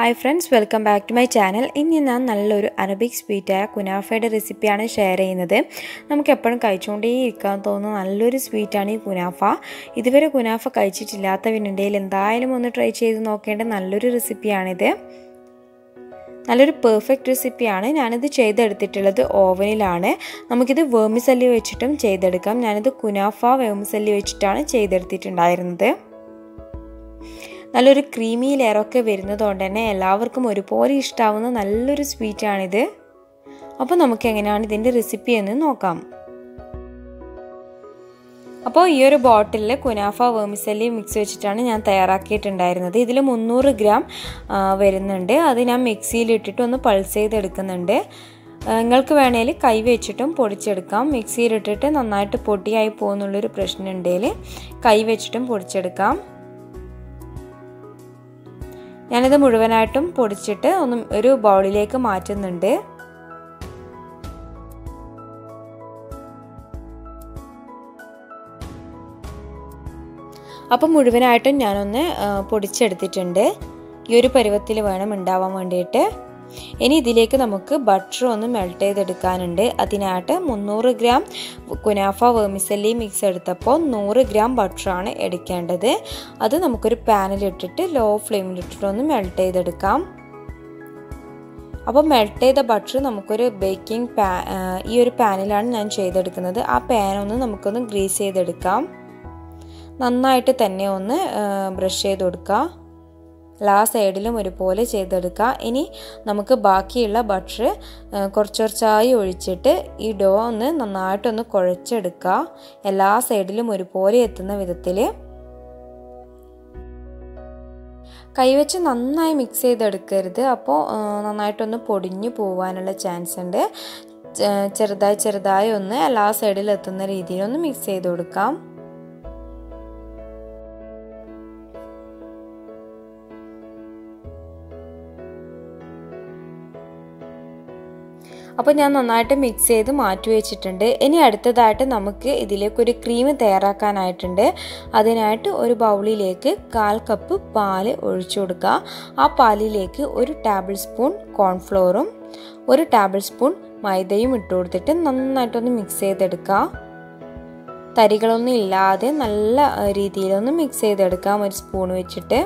hi friends welcome back to my channel ഇനി ഞാൻ നല്ലൊരു അറബിക് സ്വീറ്റായ കുനാഫയുടെ റെസിപ്പിയാണ് ഷെയർ ചെയ്യുന്നത് നമുക്ക് എപ്പോഴും കഴിച്ചുകൊണ്ടേ ഇരിക്കാൻ തോന്നുന്ന നല്ലൊരു സ്വീറ്റാണ് ഈ കുനാഫ ഇതുവരെ കുനാഫ കഴിച്ചിട്ടില്ലാത്തവരുണ്ടെങ്കിൽ എന്തായാലും ഒന്ന് ട്രൈ ചെയ്ത് നോക്കേണ്ട നല്ലൊരു റെസിപ്പിയാണിത് നല്ലൊരു പെർഫെക്റ്റ് റെസിപ്പിയാണ് ഞാനിത് ചെയ്തെടുത്തിട്ടുള്ളത് ഓവനിലാണ് നമുക്കിത് വേമിസല്ലി വെച്ചിട്ടും ചെയ്തെടുക്കാം ഞാനിത് കുനാഫ വേമിസല്ലി വെച്ചിട്ടാണ് ചെയ്തെടുത്തിട്ടുണ്ടായിരുന്നത് നല്ലൊരു ക്രീമി ലെയറൊക്കെ വരുന്നതുകൊണ്ട് തന്നെ എല്ലാവർക്കും ഒരുപോലെ ഇഷ്ടാവുന്ന നല്ലൊരു സ്വീറ്റാണിത് അപ്പോൾ നമുക്ക് എങ്ങനെയാണ് ഇതിൻ്റെ റെസിപ്പി എന്ന് നോക്കാം അപ്പോൾ ഈ ഒരു ബോട്ടിലിൽ കുനാഫ വേമിസല്ലി മിക്സ് വെച്ചിട്ടാണ് ഞാൻ തയ്യാറാക്കിയിട്ടുണ്ടായിരുന്നത് ഇതിൽ മുന്നൂറ് ഗ്രാം വരുന്നുണ്ട് അത് ഞാൻ മിക്സിയിലിട്ടിട്ട് ഒന്ന് പൾസ് ചെയ്തെടുക്കുന്നുണ്ട് നിങ്ങൾക്ക് വേണേൽ കൈ വെച്ചിട്ടും പൊടിച്ചെടുക്കാം മിക്സിയിലിട്ടിട്ട് നന്നായിട്ട് പൊടിയായി പോകുന്നുള്ളൊരു പ്രശ്നം ഉണ്ടെങ്കിൽ കൈ വെച്ചിട്ടും പൊടിച്ചെടുക്കാം ഞാനിത് മുഴുവനായിട്ടും പൊടിച്ചിട്ട് ഒന്ന് ഒരു ബൗളിലേക്ക് മാറ്റുന്നുണ്ട് അപ്പം മുഴുവനായിട്ടും ഞാനൊന്ന് പൊടിച്ചെടുത്തിട്ടുണ്ട് ഈ ഒരു പരുവത്തിൽ വേണം ഉണ്ടാവാൻ വേണ്ടിയിട്ട് ഇനി ഇതിലേക്ക് നമുക്ക് ബട്ടർ ഒന്ന് മെൽറ്റ് ചെയ്തെടുക്കാനുണ്ട് അതിനായിട്ട് മുന്നൂറ് ഗ്രാം കുനാഫ വേമിസല്ലി മിക്സ് എടുത്തപ്പോൾ നൂറ് ഗ്രാം ബട്ടറാണ് എടുക്കേണ്ടത് അത് നമുക്കൊരു പാനിലിട്ടിട്ട് ലോ ഫ്ലെയിമിലിട്ടിട്ട് ഒന്ന് മെൽറ്റ് ചെയ്തെടുക്കാം അപ്പോൾ മെൽറ്റ് ചെയ്ത ബട്ടർ നമുക്കൊരു ബേക്കിംഗ് പാ ഈ ഒരു പാനിലാണ് ഞാൻ ചെയ്തെടുക്കുന്നത് ആ പാൻ ഒന്ന് നമുക്കൊന്ന് ഗ്രീസ് ചെയ്തെടുക്കാം നന്നായിട്ട് തന്നെ ഒന്ന് ബ്രഷ് ചെയ്ത് കൊടുക്കുക എല്ലാ സൈഡിലും ഒരുപോലെ ചെയ്തെടുക്കുക ഇനി നമുക്ക് ബാക്കിയുള്ള ബട്ടർ കുറച്ച് കുറച്ചായി ഒഴിച്ചിട്ട് ഈ ഡോ ഒന്ന് നന്നായിട്ടൊന്ന് കുഴച്ചെടുക്കുക എല്ലാ സൈഡിലും ഒരുപോലെ എത്തുന്ന വിധത്തിൽ കൈവച്ച് നന്നായി മിക്സ് ചെയ്തെടുക്കരുത് അപ്പോൾ നന്നായിട്ടൊന്ന് പൊടിഞ്ഞു പോകാനുള്ള ചാൻസ് ഉണ്ട് ചെറുതായി ചെറുതായി ഒന്ന് എല്ലാ സൈഡിലും എത്തുന്ന രീതിയിൽ ഒന്ന് മിക്സ് ചെയ്ത് കൊടുക്കാം അപ്പോൾ ഞാൻ നന്നായിട്ട് മിക്സ് ചെയ്ത് മാറ്റി വെച്ചിട്ടുണ്ട് ഇനി അടുത്തതായിട്ട് നമുക്ക് ഇതിലേക്ക് ഒരു ക്രീം തയ്യാറാക്കാനായിട്ടുണ്ട് അതിനായിട്ട് ഒരു ബൗളിലേക്ക് കാൽ കപ്പ് പാല് ഒഴിച്ചു കൊടുക്കുക ആ പാലിലേക്ക് ഒരു ടേബിൾ സ്പൂൺ കോൺഫ്ലോറും ഒരു ടേബിൾ സ്പൂൺ മൈദയും ഇട്ട് കൊടുത്തിട്ട് നന്നായിട്ടൊന്ന് മിക്സ് ചെയ്തെടുക്കുക തരികളൊന്നും ഇല്ലാതെ നല്ല രീതിയിലൊന്ന് മിക്സ് ചെയ്തെടുക്കാം ഒരു സ്പൂൺ വെച്ചിട്ട്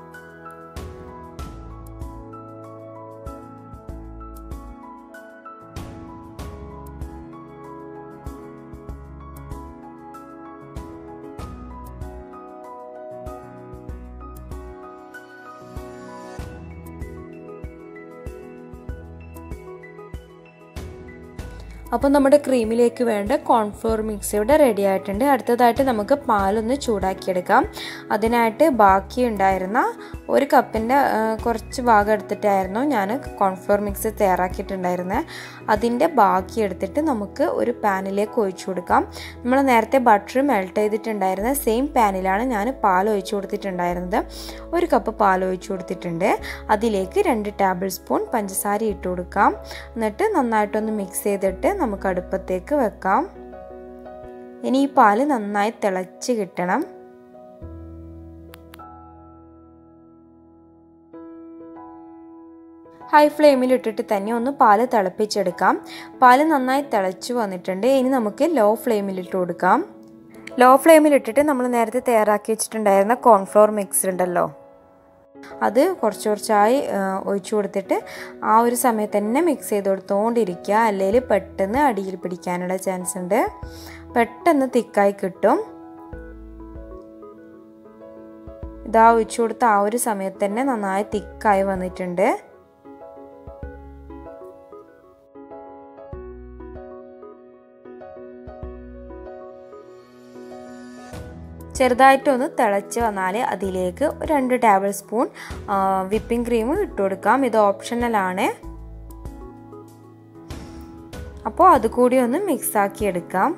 അപ്പോൾ നമ്മുടെ ക്രീമിലേക്ക് വേണ്ട കോൺഫ്ലോർ മിക്സ് ഇവിടെ റെഡി ആയിട്ടുണ്ട് അടുത്തതായിട്ട് നമുക്ക് പാലൊന്ന് ചൂടാക്കിയെടുക്കാം അതിനായിട്ട് ബാക്കി ഉണ്ടായിരുന്ന ഒരു കപ്പിൻ്റെ കുറച്ച് ഭാഗം എടുത്തിട്ടായിരുന്നു ഞാൻ കോൺഫ്ലോർ മിക്സ് തയ്യാറാക്കിയിട്ടുണ്ടായിരുന്നത് അതിൻ്റെ ബാക്കി എടുത്തിട്ട് നമുക്ക് ഒരു പാനിലേക്ക് ഒഴിച്ചു കൊടുക്കാം നമ്മൾ നേരത്തെ ബട്ടർ മെൽറ്റ് ചെയ്തിട്ടുണ്ടായിരുന്ന സെയിം പാനിലാണ് ഞാൻ പാൽ ഒഴിച്ചു കൊടുത്തിട്ടുണ്ടായിരുന്നത് ഒരു കപ്പ് പാൽ ഒഴിച്ചു കൊടുത്തിട്ടുണ്ട് അതിലേക്ക് രണ്ട് ടേബിൾ സ്പൂൺ പഞ്ചസാര ഇട്ട് കൊടുക്കാം എന്നിട്ട് നന്നായിട്ടൊന്ന് മിക്സ് ചെയ്തിട്ട് നമുക്ക് അടുപ്പത്തേക്ക് വെക്കാം ഇനി ഈ പാല് നന്നായി തിളച്ച് കിട്ടണം ഹൈ ഫ്ലെയിമിൽ ഇട്ടിട്ട് തന്നെ ഒന്ന് പാല് തിളപ്പിച്ചെടുക്കാം പാല് നന്നായി തിളച്ച് വന്നിട്ടുണ്ട് ഇനി നമുക്ക് ലോ ഫ്ലെയിമിൽ ഇട്ട് കൊടുക്കാം ലോ ഫ്ലെയിമിൽ ഇട്ടിട്ട് നമ്മൾ നേരത്തെ തയ്യാറാക്കി വെച്ചിട്ടുണ്ടായിരുന്ന കോൺഫ്ലോർ മിക്സ് ഉണ്ടല്ലോ അത് കുറച്ച് കുറച്ചായി ഒഴിച്ചു കൊടുത്തിട്ട് ആ ഒരു സമയത്ത് തന്നെ മിക്സ് ചെയ്ത് കൊടുത്തുകൊണ്ടിരിക്കുക അല്ലെങ്കിൽ പെട്ടെന്ന് അടിയിൽ പിടിക്കാനുള്ള ചാൻസ് ഉണ്ട് പെട്ടെന്ന് തിക്കായി കിട്ടും ഇതാ ഒഴിച്ചു കൊടുത്ത ആ ഒരു സമയത്ത് തന്നെ നന്നായി തിക്കായി വന്നിട്ടുണ്ട് ചെറുതായിട്ടൊന്ന് തിളച്ച് വന്നാൽ അതിലേക്ക് രണ്ട് ടേബിൾ സ്പൂൺ വിപ്പിംഗ് ക്രീം ഇട്ട് കൊടുക്കാം ഇത് ഓപ്ഷണലാണ് അപ്പോൾ അതുകൂടി ഒന്ന് മിക്സ് ആക്കി എടുക്കാം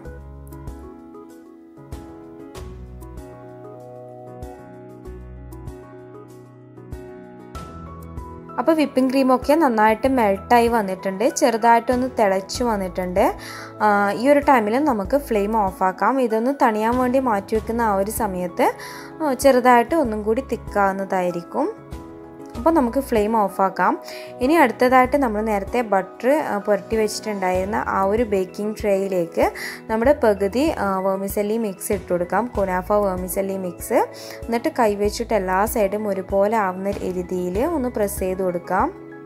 അപ്പോൾ വിപ്പിംഗ് ക്രീമൊക്കെ നന്നായിട്ട് മെൽട്ടായി വന്നിട്ടുണ്ട് ചെറുതായിട്ടൊന്ന് തിളച്ച് വന്നിട്ടുണ്ട് ഈ ഒരു ടൈമിൽ നമുക്ക് ഫ്ലെയിം ഓഫാക്കാം ഇതൊന്ന് തണിയാൻ വേണ്ടി മാറ്റി വെക്കുന്ന ആ ഒരു സമയത്ത് ചെറുതായിട്ട് ഒന്നും കൂടി തിക്കാവുന്നതായിരിക്കും അപ്പോൾ നമുക്ക് ഫ്ലെയിം ഓഫാക്കാം ഇനി അടുത്തതായിട്ട് നമ്മൾ നേരത്തെ ബട്ടർ പുരട്ടി വെച്ചിട്ടുണ്ടായിരുന്ന ആ ഒരു ബേക്കിംഗ് ട്രേയിലേക്ക് നമ്മുടെ പകുതി വേമിസല്ലി മിക്സ് ഇട്ട് കൊടുക്കാം കുനാഫ വേമിസല്ലി മിക്സ് എന്നിട്ട് കൈവച്ചിട്ട് എല്ലാ സൈഡും ഒരുപോലെ ആവുന്ന രീതിയിൽ ഒന്ന് പ്രസ് ചെയ്ത് കൊടുക്കാം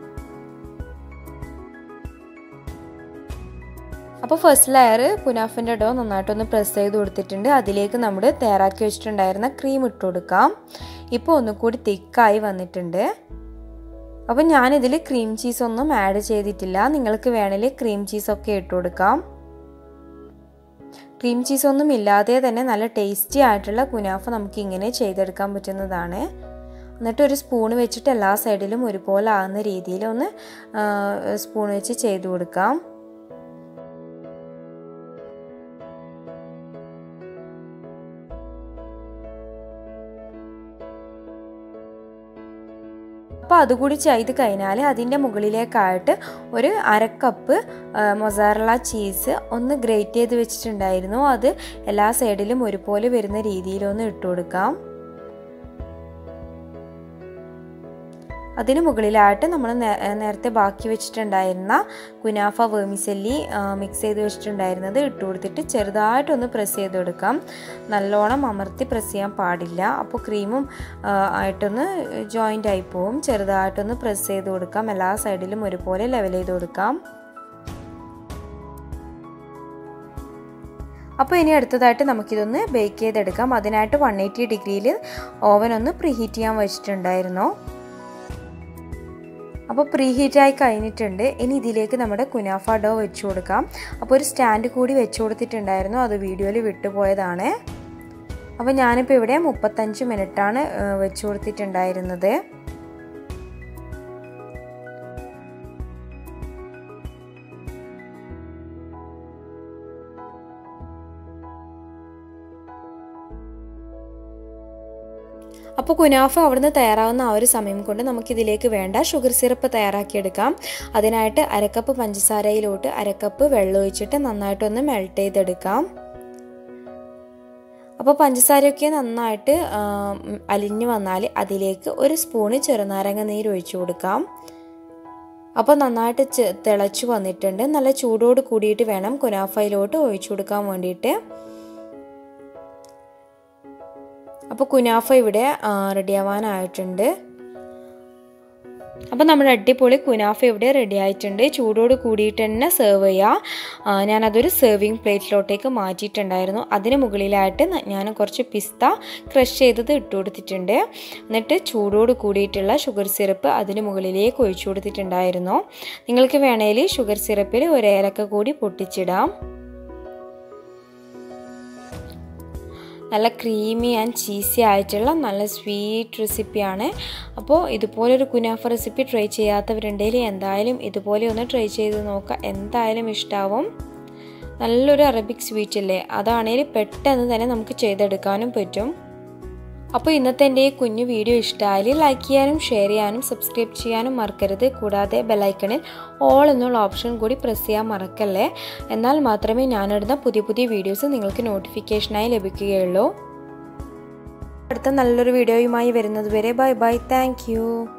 അപ്പോൾ ഫസ്റ്റ് ലെയർ കുനാഫിൻ്റെ ഡോ നന്നായിട്ടൊന്ന് പ്രസ് ചെയ്ത് കൊടുത്തിട്ടുണ്ട് അതിലേക്ക് നമ്മൾ തയ്യാറാക്കി വെച്ചിട്ടുണ്ടായിരുന്ന ക്രീം ഇട്ട് കൊടുക്കാം ഇപ്പോൾ ഒന്നുകൂടി തിക്കായി വന്നിട്ടുണ്ട് അപ്പം ഞാനിതിൽ ക്രീം ചീസ് ഒന്നും ആഡ് ചെയ്തിട്ടില്ല നിങ്ങൾക്ക് വേണമെങ്കിൽ ക്രീം ചീസൊക്കെ ഇട്ട് കൊടുക്കാം ക്രീം ചീസ് ഒന്നും ഇല്ലാതെ തന്നെ നല്ല ടേസ്റ്റി ആയിട്ടുള്ള കുനാഫ നമുക്ക് ഇങ്ങനെ ചെയ്തെടുക്കാൻ പറ്റുന്നതാണ് എന്നിട്ട് ഒരു സ്പൂൺ വെച്ചിട്ട് എല്ലാ സൈഡിലും ഒരുപോലെ ആകുന്ന രീതിയിൽ ഒന്ന് സ്പൂൺ വെച്ച് ചെയ്ത് കൊടുക്കാം അപ്പോൾ അതുകൂടി ചെയ്ത് കഴിഞ്ഞാൽ അതിൻ്റെ മുകളിലേക്കായിട്ട് ഒരു അരക്കപ്പ് മൊസാറല ചീസ് ഒന്ന് ഗ്രേറ്റ് ചെയ്ത് വെച്ചിട്ടുണ്ടായിരുന്നു അത് എല്ലാ സൈഡിലും ഒരുപോലെ വരുന്ന രീതിയിലൊന്ന് ഇട്ട് കൊടുക്കാം അതിന് മുകളിലായിട്ട് നമ്മൾ നേരത്തെ ബാക്കി വെച്ചിട്ടുണ്ടായിരുന്ന കുനാഫ വേമിസല്ലി മിക്സ് ചെയ്ത് വെച്ചിട്ടുണ്ടായിരുന്നത് ഇട്ട് കൊടുത്തിട്ട് ചെറുതായിട്ടൊന്ന് പ്രസ് ചെയ്ത് കൊടുക്കാം നല്ലോണം അമർത്തി പ്രസ് ചെയ്യാൻ പാടില്ല അപ്പോൾ ക്രീമും ആയിട്ടൊന്ന് ജോയിൻ്റ് ആയി പോവും ചെറുതായിട്ടൊന്ന് പ്രസ് ചെയ്ത് കൊടുക്കാം എല്ലാ സൈഡിലും ഒരുപോലെ ലെവൽ ചെയ്ത് കൊടുക്കാം അപ്പോൾ ഇനി അടുത്തതായിട്ട് നമുക്കിതൊന്ന് ബേക്ക് ചെയ്തെടുക്കാം അതിനായിട്ട് വൺ എയ്റ്റി ഡിഗ്രിയിൽ ഓവൻ ഒന്ന് പ്രീഹീറ്റ് ചെയ്യാൻ വെച്ചിട്ടുണ്ടായിരുന്നു അപ്പോൾ പ്രീ ഹീറ്റായി കഴിഞ്ഞിട്ടുണ്ട് ഇനി ഇതിലേക്ക് നമ്മുടെ കുനാഫ ഡോ വെച്ച് കൊടുക്കാം അപ്പോൾ ഒരു സ്റ്റാൻഡ് കൂടി വെച്ച് കൊടുത്തിട്ടുണ്ടായിരുന്നു അത് വീഡിയോയിൽ വിട്ടുപോയതാണ് അപ്പോൾ ഞാനിപ്പോൾ ഇവിടെ മുപ്പത്തഞ്ച് മിനിറ്റാണ് വെച്ച് കൊടുത്തിട്ടുണ്ടായിരുന്നത് അപ്പോൾ കുനാഫ അവിടുന്ന് തയ്യാറാവുന്ന ആ ഒരു സമയം കൊണ്ട് നമുക്കിതിലേക്ക് വേണ്ട ഷുഗർ സിറപ്പ് തയ്യാറാക്കിയെടുക്കാം അതിനായിട്ട് അരക്കപ്പ് പഞ്ചസാരയിലോട്ട് അരക്കപ്പ് വെള്ളം ഒഴിച്ചിട്ട് നന്നായിട്ടൊന്ന് മെൽറ്റ് ചെയ്തെടുക്കാം അപ്പോൾ പഞ്ചസാരയൊക്കെ നന്നായിട്ട് അലിഞ്ഞു വന്നാൽ അതിലേക്ക് ഒരു സ്പൂണ് ചെറുനാരങ്ങ നീര് ഒഴിച്ചു കൊടുക്കാം അപ്പോൾ നന്നായിട്ട് തിളച്ചു വന്നിട്ടുണ്ട് നല്ല ചൂടോട് കൂടിയിട്ട് വേണം കുനാഫയിലോട്ട് ഒഴിച്ചു കൊടുക്കാൻ വേണ്ടിയിട്ട് അപ്പോൾ കുനാഫ ഇവിടെ റെഡിയാവാനായിട്ടുണ്ട് അപ്പോൾ നമ്മുടെ അടിപൊളി കുനാഫ ഇവിടെ റെഡി ആയിട്ടുണ്ട് ചൂടോട് കൂടിയിട്ട് തന്നെ സെർവ് ചെയ്യുക ഞാനതൊരു സെർവിങ് പ്ലേറ്റിലോട്ടേക്ക് മാറ്റിയിട്ടുണ്ടായിരുന്നു അതിന് മുകളിലായിട്ട് ഞാൻ കുറച്ച് പിസ്ത ക്രഷ് ചെയ്തത് ഇട്ട് കൊടുത്തിട്ടുണ്ട് എന്നിട്ട് ചൂടോട് കൂടിയിട്ടുള്ള ഷുഗർ സിറപ്പ് അതിന് മുകളിലേക്ക് ഒഴിച്ചു കൊടുത്തിട്ടുണ്ടായിരുന്നു നിങ്ങൾക്ക് വേണമെങ്കിൽ ഷുഗർ സിറപ്പിൽ ഒരു ഏലക്ക കൂടി പൊട്ടിച്ചിടാം നല്ല ക്രീമി ആൻഡ് ചീസി ആയിട്ടുള്ള നല്ല സ്വീറ്റ് റെസിപ്പിയാണ് അപ്പോൾ ഇതുപോലൊരു കുനാഫ റെസിപ്പി ട്രൈ ചെയ്യാത്തവരുണ്ടെങ്കിൽ എന്തായാലും ഇതുപോലെ ഒന്ന് ട്രൈ ചെയ്ത് നോക്കുക എന്തായാലും ഇഷ്ടാവും നല്ലൊരു അറബിക് സ്വീറ്റ് അല്ലേ അതാണെങ്കിൽ പെട്ടെന്ന് തന്നെ നമുക്ക് ചെയ്തെടുക്കാനും പറ്റും അപ്പോൾ ഇന്നത്തെ എൻ്റെ ഈ കുഞ്ഞു വീഡിയോ ഇഷ്ടമായാൽ ലൈക്ക് ചെയ്യാനും ഷെയർ ചെയ്യാനും സബ്സ്ക്രൈബ് ചെയ്യാനും മറക്കരുത് കൂടാതെ ബെലൈക്കണിൽ ഓൾ എന്നുള്ള ഓപ്ഷൻ കൂടി പ്രസ് ചെയ്യാൻ മറക്കല്ലേ എന്നാൽ മാത്രമേ ഞാനിടുന്ന പുതിയ പുതിയ വീഡിയോസ് നിങ്ങൾക്ക് നോട്ടിഫിക്കേഷനായി ലഭിക്കുകയുള്ളൂ അടുത്ത നല്ലൊരു വീഡിയോയുമായി വരുന്നത് വരെ ബൈ ബൈ താങ്ക്